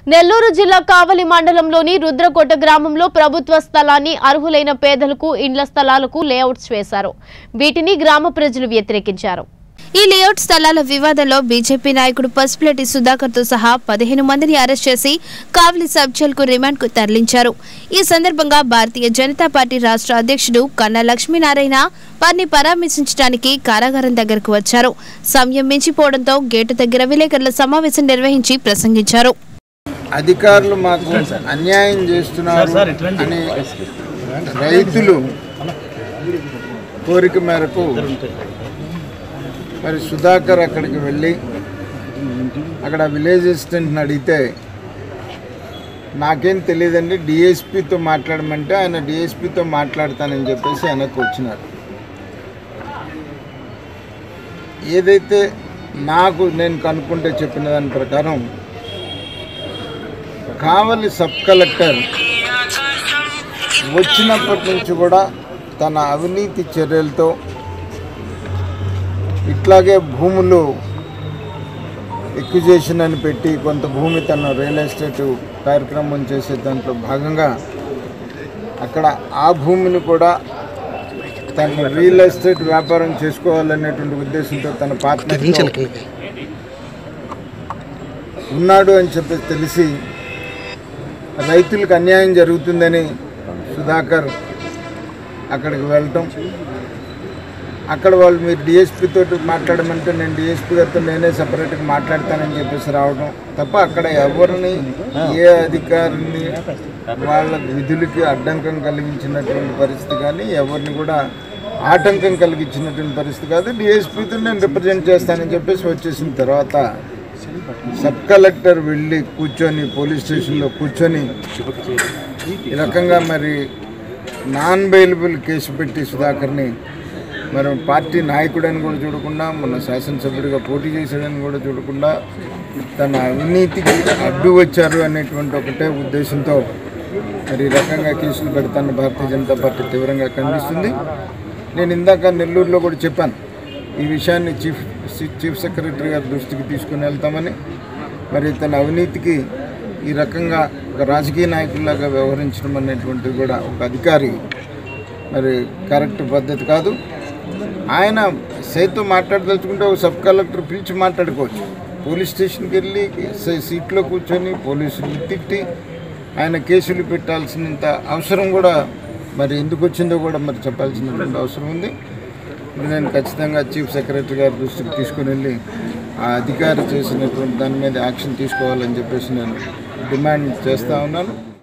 నెల్లూరు జిల్లా కావలి మండలంలోని రుద్రకోట గ్రామంలో ప్రభుత్వ స్థలాన్ని అర్హులైన పేదలకు ఇండ్ల స్థలాలకు లేఅవుట్స్ వేశారు వీటిని గ్రామ ప్రజలు వ్యతిరేకించారు ఈ లేఅవుట్ స్థలాల వివాదంలో బీజేపీ నాయకుడు పసుపులేటి సుధాకర్ తో సహా పదిహేను మందిని అరెస్ట్ చేసి కావలి సబ్ జైల్ కు రిమాండ్ కు తరలించారు ఈ సందర్భంగా భారతీయ జనతా పార్టీ రాష్ట్ర అధ్యక్షుడు కన్నా లక్ష్మీనారాయణ వారిని పరామర్శించడానికి కారాగారం దగ్గరకు వచ్చారు సమయం మించిపోవడంతో గేటు దగ్గర విలేకరుల సమావేశం నిర్వహించి ప్రసంగించారు అధికారులు మాకు అన్యాయం చేస్తున్నారు అని రైతులు కోరిక మేరకు మరి సుధాకర్ అక్కడికి వెళ్ళి అక్కడ విలేజ్ అసిస్టెంట్ని అడిగితే నాకేం తెలియదండి డిఎస్పితో మాట్లాడమంటే ఆయన డిఎస్పితో మాట్లాడతానని చెప్పేసి వెనక్కి వచ్చినారు ఏదైతే నాకు నేను కనుక్కుంటే చెప్పిన దాని ప్రకారం కావలి సబ్ కలెక్టర్ వచ్చినప్పటి నుంచి కూడా తన అవినీతి చర్యలతో ఇట్లాగే భూములు ఎక్విజేషన్ అని పెట్టి కొంత భూమి తన రియల్ ఎస్టేట్ కార్యక్రమం చేసే దాంట్లో భాగంగా అక్కడ ఆ భూమిని కూడా తన రియల్ ఎస్టేట్ వ్యాపారం చేసుకోవాలనేటువంటి ఉద్దేశంతో తన పార్ట్నర్ ఉన్నాడు అని చెప్పి తెలిసి రైతులకు అన్యాయం జరుగుతుందని సుధాకర్ అక్కడికి వెళ్ళటం అక్కడ వాళ్ళు మీరు డిఎస్పీ తోటి మాట్లాడమంటే నేను డిఎస్పీ గారితో నేనే సపరేట్గా మాట్లాడతానని చెప్పేసి రావడం తప్ప అక్కడ ఎవరిని ఏ అధికారిని వాళ్ళ విధులకి అడ్డంకం కలిగించినటువంటి పరిస్థితి కానీ ఎవరిని కూడా ఆటంకం కలిగించినటువంటి పరిస్థితి కాదు డిఎస్పీతో నేను రిప్రజెంట్ చేస్తానని చెప్పేసి వచ్చేసిన తర్వాత సబ్ కలెక్టర్ వెళ్ళి కూర్చొని పోలీస్ స్టేషన్లో కూర్చొని ఈ రకంగా మరి నాన్ బెయిలబుల్ కేసు పెట్టి సుధాకర్ని మరి పార్టీ నాయకుడని కూడా చూడకుండా మొన్న శాసనసభ్యుడిగా పోటీ చేశాడని కూడా చూడకుండా తన అవినీతికి అడ్డు వచ్చారు అనేటువంటి ఒకటే ఉద్దేశంతో మరి ఈ రకంగా కేసులు పెడతాను భారతీయ జనతా పార్టీ తీవ్రంగా ఖండిస్తుంది నేను ఇందాక నెల్లూరులో కూడా చెప్పాను ఈ విషయాన్ని చీఫ్ చీఫ్ సెక్రటరీ గారి దృష్టికి తీసుకుని వెళ్తామని మరి తన అవినీతికి ఈ రకంగా ఒక రాజకీయ నాయకుల్లాగా వ్యవహరించడం అనేటువంటిది కూడా ఒక అధికారి మరి కరెక్ట్ పద్ధతి కాదు ఆయన సేతో మాట్లాడదలుచుకుంటే ఒక సబ్ కలెక్టర్ పిలిచి మాట్లాడుకోవచ్చు పోలీస్ స్టేషన్కి వెళ్ళి సీ- సీట్లో కూర్చొని పోలీసులు తిట్టి ఆయన కేసులు పెట్టాల్సినంత అవసరం కూడా మరి ఎందుకు వచ్చిందో కూడా మరి చెప్పాల్సినటువంటి అవసరం ఉంది మరి నేను ఖచ్చితంగా చీఫ్ సెక్రటరీ గారి దృష్టికి తీసుకుని వెళ్ళి ఆ అధికారి చేసినటువంటి దాని మీద యాక్షన్ తీసుకోవాలని చెప్పేసి నేను డిమాండ్ చేస్తూ ఉన్నాను